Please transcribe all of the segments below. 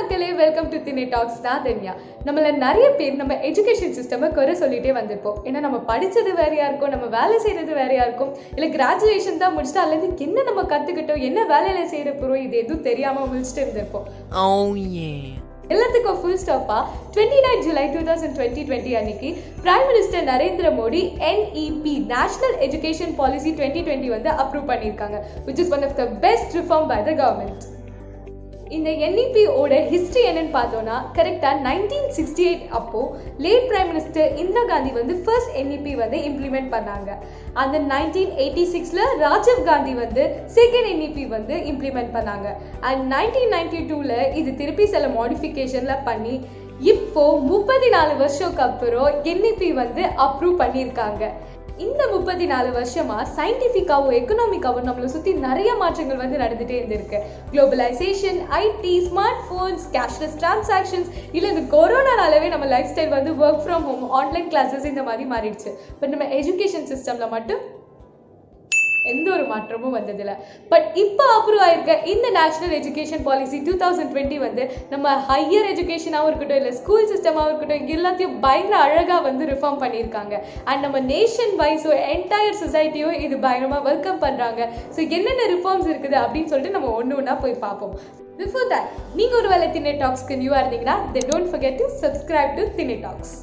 மக்களே welcome to தினே tax தான் தன்யா நம்மள நிறைய பேர் நம்ம எஜுகேஷன் சிஸ்டமை குறை சொல்லிட்டே வந்திருப்போம் ஏன்னா நம்ம படிச்சது வேறையா இருக்கும் நம்ம வேலை செய்யறது வேறையா இருக்கும் இல்லை கிராஜுவேஷன் தான் முடிச்சுட்டு அல்லது என்ன நம்ம கத்துக்கிட்டோம் என்ன வேலையில செய்யற போறோம் இது எதுவும் தெரியாம முடிச்சுட்டு இருந்திருப்போம் Oh yeah. எல்லாத்துக்கும் ஃபுல் ஸ்டாப்பா twenty nine July two thousand twenty twenty அன்னைக்கு prime minister Narendra Modi NEP national education policy twenty twenty வந்து அப்ரூவ் பண்ணியிருக்காங்க which is one of the best reform by the government இந்த NEP ஓட ஹிஸ்ட்ரி என்னன்னு பார்த்தோம்னா கரெக்டாக நைன்டீன் சிக்ஸ்டி எயிட் அப்போ late prime minister Indira Gandhi வந்து ஃபர்ஸ்ட் NEP வந்து இம்ப்ளிமெண்ட் பண்ணாங்க அந்த நைன்டீன் எயிட்டி சிக்ஸில் ராஜீவ் காந்தி வந்து செகண்ட் NEP வந்து இம்ப்ளிமெண்ட் பண்ணாங்க அண்ட் நைன்டீன் நைன்டி டூவில் இது திருப்பி சில மாடிஃபிகேஷனில் பண்ணி இப்போ முப்பத்தி நாலு வருஷத்துக்கு அப்புறம் NEP வந்து அப்ரூவ் பண்ணியிருக்காங்க இந்த முப்பத்தி நாலு வருஷமா சயின்டிஃபிக்காவும் எக்கனாமிக்காவும் நம்மளை சுத்தி நிறைய மாற்றங்கள் வந்து நடந்துட்டே இருந்திருக்கு globalisation IT smartphones cashless transactions இல்லை இந்த கொரோனானாலவே நம்ம லைஃப் ஸ்டைல் வந்து work from home online classes இந்த மாதிரி மாறிடுச்சு பட் நம்ம எஜுகேஷன் சிஸ்டம்ல மட்டும் எந்த ஒரு மாற்றமும் வந்ததில்ல பட் இப்போ அப்ரூவ் ஆயிருக்க இந்த national education policy two thousand twenty வந்து நம்ம ஹையர் எஜுகேஷனாகவும் இருக்கட்டும் இல்லை ஸ்கூல் சிஸ்டமாகவும் இருக்கட்டும் எல்லாத்தையும் பயங்கர அழகாக வந்து ரிஃபார்ம் பண்ணியிருக்காங்க அண்ட் நம்ம நேஷன் வைஸோ என்டையர் சொசைட்டியும் இது பயங்கரமாக வெல்கம் பண்ணுறாங்க ஸோ என்னென்ன ரிஃபார்ம்ஸ் இருக்குது அப்படின்னு சொல்லிட்டு நம்ம ஒன்று ஒன்றா போய் பார்ப்போம் பிஃபோர் தட் நீங்கள் ஒரு வேலை திண்ணை டாக்ஸ்க்கு நியூவாக இருந்தீங்கன்னா then don't forget to subscribe to Thinnai talks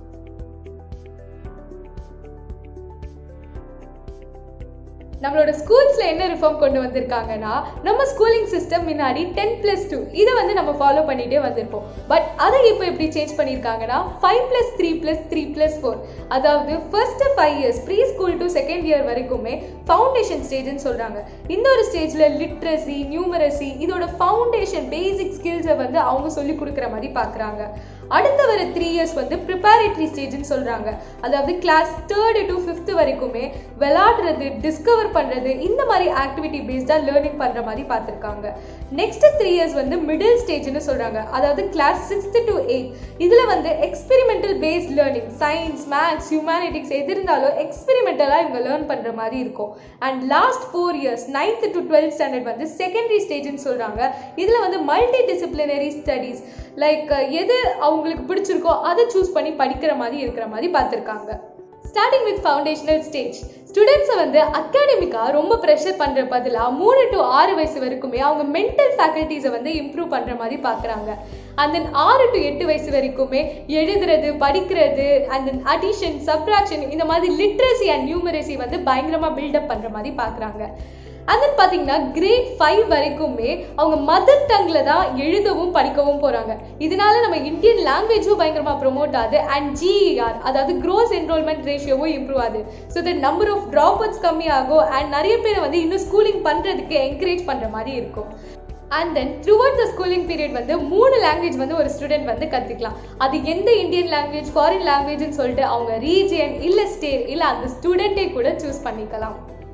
நம்மளோட ஸ்கூல்ஸ்ல என்ன ரிஃபார்ம் கொண்டு வந்திருக்காங்கன்னா நம்ம ஸ்கூலிங் சிஸ்டம் முன்னாடி டென் பிளஸ் டூ இதை வந்து நம்ம ஃபாலோ பண்ணிட்டே வந்திருப்போம் பட் அதை இப்போ எப்படி சேஞ்ச் பண்ணியிருக்காங்கன்னா five plus three plus three plus four அதாவது first five years preschool to second year வரைக்குமே ஃபவுண்டேஷன் ஸ்டேஜ்னு சொல்றாங்க இந்த ஒரு ஸ்டேஜ்ல லிட்ரஸி நியூமரசி இதோட ஃபவுண்டேஷன் பேசிக் ஸ்கில்ஸை வந்து அவங்க சொல்லி கொடுக்குற மாதிரி பார்க்குறாங்க அடுத்த வர த்ரீ இயர்ஸ் வந்து ப்ரிப்பேரேட்டரி ஸ்டேஜ்னு சொல்கிறாங்க அதாவது கிளாஸ் தேர்டு டு ஃபிஃப்த் வரைக்குமே விளாடுறது டிஸ்கவர் பண்ணுறது இந்த மாதிரி ஆக்டிவிட்டி பேஸ்டாக லேர்னிங் பண்ணுற மாதிரி பார்த்துருக்காங்க நெக்ஸ்ட் த்ரீ இயர்ஸ் வந்து மிடில் ஸ்டேஜ்னு சொல்கிறாங்க அதாவது கிளாஸ் சிக்ஸ்த் டு எயிட் இதில் வந்து experimental based learning science maths humanities எது இருந்தாலும் எக்ஸ்பெரிமெண்டலாக இவங்க லேர்ன் பண்ணுற மாதிரி இருக்கும் and last four years ninth to twelfth standard வந்து செகண்டரி ஸ்டேஜ்னு சொல்கிறாங்க இதில் வந்து மல்டி டிசிப்ளினரி ஸ்டடீஸ் லைக் எது அவங்களுக்கு பிடிச்சிருக்கோ அதை சூஸ் பண்ணி படிக்கிற மாதிரி இருக்கிற மாதிரி பார்த்துருக்காங்க ஸ்டார்டிங் வித் ஃபவுண்டேஷனல் ஸ்டேஜ் ஸ்டூடெண்ட்ஸை வந்து அகாடமிக்காக ரொம்ப ப்ரெஷர் பண்ணுற பதிலாக மூணு டு ஆறு வயசு வரைக்குமே அவங்க மென்டல் ஃபேக்கல்ட்டிஸை வந்து இம்ப்ரூவ் பண்ணுற மாதிரி பார்க்குறாங்க அண்ட் தென் ஆறு டு எட்டு வயசு வரைக்குமே எழுதுறது படிக்கிறது அண்ட் தென் அடிஷன் சப்ராக்ஷன் இந்த மாதிரி லிட்ரஸி அண்ட் நியூமரசி வந்து பயங்கரமாக பில்டப் பண்ணுற மாதிரி பார்க்குறாங்க அண்ட் தென் பார்த்தீங்கன்னா கிரேட் ஃபைவ் வரைக்குமே அவங்க மதர் டங்கில் தான் எழுதவும் படிக்கவும் போகிறாங்க இதனால நம்ம இந்தியன் லாங்குவேஜும் பயங்கரமாக ப்ரொமோட் ஆகுது அண்ட் ஜிஇஆர் அதாவது க்ரோஸ் என்ரோல்மெண்ட் ரேஷியோவும் இம்ப்ரூவ் ஆகுது so the number of dropouts கம்மியாகும் அண்ட் நிறைய பேரை வந்து இன்னும் ஸ்கூலிங் பண்ணுறதுக்கு என்கரேஜ் பண்ணுற மாதிரி இருக்கும் and then throughout the schooling period வந்து மூணு லாங்குவேஜ் வந்து ஒரு ஸ்டூடெண்ட் வந்து கற்றுக்கலாம் அது எந்த இந்தியன் லாங்குவேஜ் ஃபாரின் லாங்குவேஜ்னு சொல்லிட்டு அவங்க ரீஜியன் இல்லை ஸ்டேட் இல்லை அந்த ஸ்டூடெண்ட்டே கூட சூஸ் பண்ணிக்கலாம்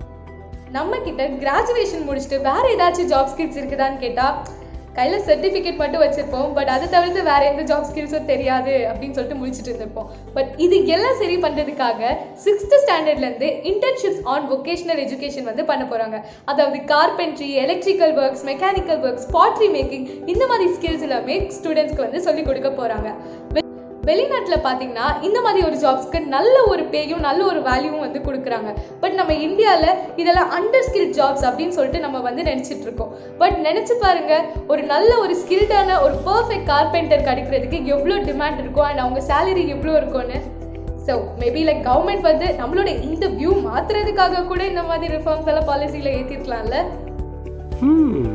நம்ம கிட்ட கிராஜுவேஷன் முடிச்சுட்டு வேற ஏதாச்சும் ஜாப் ஸ்கில்ஸ் இருக்குதான்னு கேட்டா கையில் சர்டிஃபிகேட் மட்டும் வச்சிருப்போம் பட் அதை தவிர்த்து வேற எந்த ஜாப் ஸ்கில்ஸும் தெரியாது அப்படின்னு சொல்லிட்டு முடிச்சுட்டு இருந்திருப்போம் பட் இது எல்லாம் சரி பண்ணுறதுக்காக சிக்ஸ்த் ஸ்டாண்டர்ட்லேருந்து இன்டர்ன்ஷிப்ஸ் ஆன் வொகேஷனல் எஜுகேஷன் வந்து பண்ண போகிறாங்க அதாவது carpentry electrical works mechanical works pottery making இந்த மாதிரி ஸ்கில்ஸ் எல்லாமே ஸ்டூடெண்ட்ஸ்க்கு வந்து சொல்லிக் கொடுக்க போகிறாங்க வெளிநாட்டில் பார்த்தீங்கன்னா இந்த மாதிரி ஒரு ஜாப்ஸ்க்கு நல்ல ஒரு பேயும் நல்ல ஒரு வேல்யூவும் வந்து கொடுக்குறாங்க பட் நம்ம இந்தியாவில் இதெல்லாம் அண்டர் ஸ்கில் ஜாப்ஸ் அப்படின்னு சொல்லிட்டு நம்ம வந்து நினச்சிட்டு இருக்கோம் பட் நினச்சி பாருங்க ஒரு நல்ல ஒரு ஸ்கில்டான ஒரு பர்ஃபெக்ட் கார்பெண்டர் கிடைக்கிறதுக்கு எவ்வளோ டிமாண்ட் இருக்கும் அண்ட் அவங்க சேலரி எவ்வளோ இருக்கும்னு ஸோ மேபி லைக் கவர்மெண்ட் வந்து நம்மளோட இந்த வியூ மாத்துறதுக்காக கூட இந்த மாதிரி ரிஃபார்ம்ஸ் எல்லாம் பாலிசியில் ஏற்றிருக்கலாம்ல Hmm.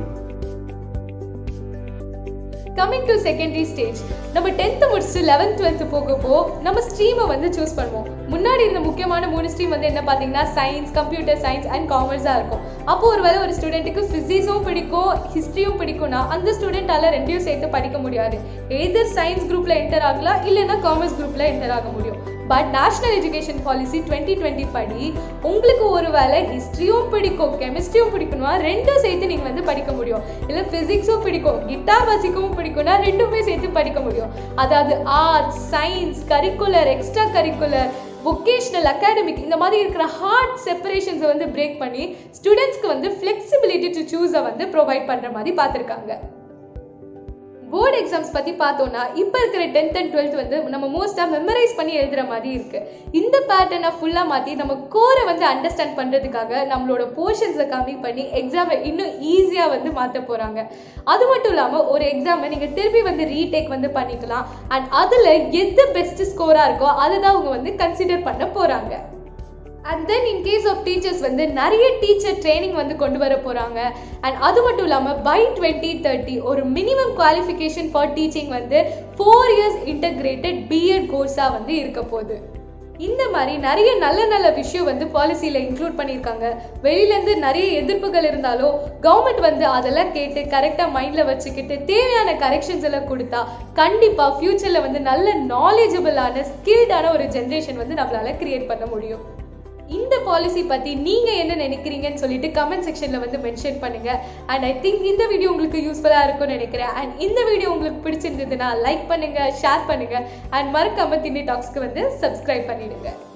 Coming to secondary stage நம்ம டென்த்து முடிச்சுட்டு லெவன்த் டுவெல்த்து போகப்போ நம்ம ஸ்ட்ரீமை வந்து சூஸ் பண்ணுவோம் முன்னாடி இருந்த முக்கியமான மூணு ஸ்ட்ரீம் வந்து என்ன பார்த்தீங்கன்னா சயின்ஸ் கம்ப்யூட்டர் சயின்ஸ் அண்ட் காமர்ஸாக இருக்கும் அப்போ ஒரு வேளை ஒரு ஸ்டூடெண்ட்டுக்கு ஃபிசிக்ஸும் பிடிக்கும் ஹிஸ்ட்ரியும் பிடிக்கும்னா அந்த ஸ்டூடெண்டால ரெண்டையும் சேர்த்து படிக்க முடியாது எதர் சயின்ஸ் குரூப்பில் என்டர் ஆகலாம் இல்லைன்னா காமர்ஸ் குரூப்பில் என்டர் ஆக முடியும் but national education policy twenty twenty படி உங்களுக்கு ஒரு வேளை ஹிஸ்ட்ரியும் பிடிக்கும் கெமிஸ்ட்ரியும் பிடிக்கணும்னா ரெண்டும் சேர்த்து நீங்கள் வந்து படிக்க முடியும் இல்லை ஃபிசிக்ஸும் பிடிக்கும் கிட்டார் வாசிக்கவும் பிடிக்கும்னா ரெண்டுமே சேர்த்து படிக்க முடியும் அதாவது arts science curricular extracurricular vocational academic இந்த மாதிரி இருக்கிற ஹார்ட் செப்பரேஷன்ஸை வந்து பிரேக் பண்ணி ஸ்டூடெண்ட்ஸ்க்கு வந்து ஃப்ளெக்சிபிலிட்டி டு சூஸை வந்து ப்ரொவைட் பண்ணுற மாதிரி பார்த்துருக்காங்க போர்டு எக்ஸாம்ஸ் பற்றி பார்த்தோம்னா இப்போ இருக்கிற டென்த் அண்ட் டுவெல்த் வந்து நம்ம மோஸ்ட்டாக மெமரைஸ் பண்ணி எழுதுகிற மாதிரி இருக்குது இந்த பேட்டர்னை ஃபுல்லாக மாற்றி நம்ம கோரை வந்து அண்டர்ஸ்டாண்ட் பண்ணுறதுக்காக நம்மளோட போர்ஷன்ஸை கம்மி பண்ணி எக்ஸாமை இன்னும் ஈஸியாக வந்து மாற்ற போகிறாங்க அது மட்டும் இல்லாமல் ஒரு எக்ஸாமை நீங்கள் திருப்பி வந்து ரீடேக் வந்து பண்ணிக்கலாம் அண்ட் அதில் எது பெஸ்ட் ஸ்கோராக இருக்கோ அதை தான் அவங்க வந்து கன்சிடர் பண்ண போகிறாங்க and then in case of teachers வந்து நிறைய டீச்சர் ட்ரைனிங் வந்து கொண்டு வர போகிறாங்க அண்ட் அது மட்டும் இல்லாமல் பை டுவெண்ட்டி தேர்ட்டி ஒரு மினிமம் குவாலிஃபிகேஷன் ஃபார் டீச்சிங் வந்து ஃபோர் இயர்ஸ் இன்டகிரேட்டட் பிஎட் கோர்ஸாக வந்து இருக்க போகுது இந்த மாதிரி நிறைய நல்ல நல்ல விஷயம் வந்து பாலிசியில் இன்க்ளூட் பண்ணியிருக்காங்க வெளியிலேருந்து நிறைய எதிர்ப்புகள் இருந்தாலும் கவர்மெண்ட் வந்து அதெல்லாம் கேட்டு கரெக்டாக மைண்டில் வச்சுக்கிட்டு தேவையான கரெக்ஷன்ஸ் எல்லாம் கொடுத்தா கண்டிப்பாக ஃப்யூச்சரில் வந்து நல்ல நாலேஜபிளான ஸ்கில்டான ஒரு ஜென்ரேஷன் வந்து நம்மளால கிரியேட் பண்ண முடியும் இந்த பாலிசி பற்றி நீங்கள் என்ன நினைக்கிறீங்கன்னு சொல்லிட்டு கமெண்ட் செக்ஷனில் வந்து மென்ஷன் பண்ணுங்க அண்ட் ஐ திங்க் இந்த வீடியோ உங்களுக்கு யூஸ்ஃபுல்லாக இருக்கும்னு நினைக்கிறேன் அண்ட் இந்த வீடியோ உங்களுக்கு பிடிச்சிருந்ததுன்னா லைக் பண்ணுங்க ஷேர் பண்ணுங்க அண்ட் மறக்காம திண்ணி டாக்ஸ்க்கு வந்து சப்ஸ்கிரைப் பண்ணிடுங்க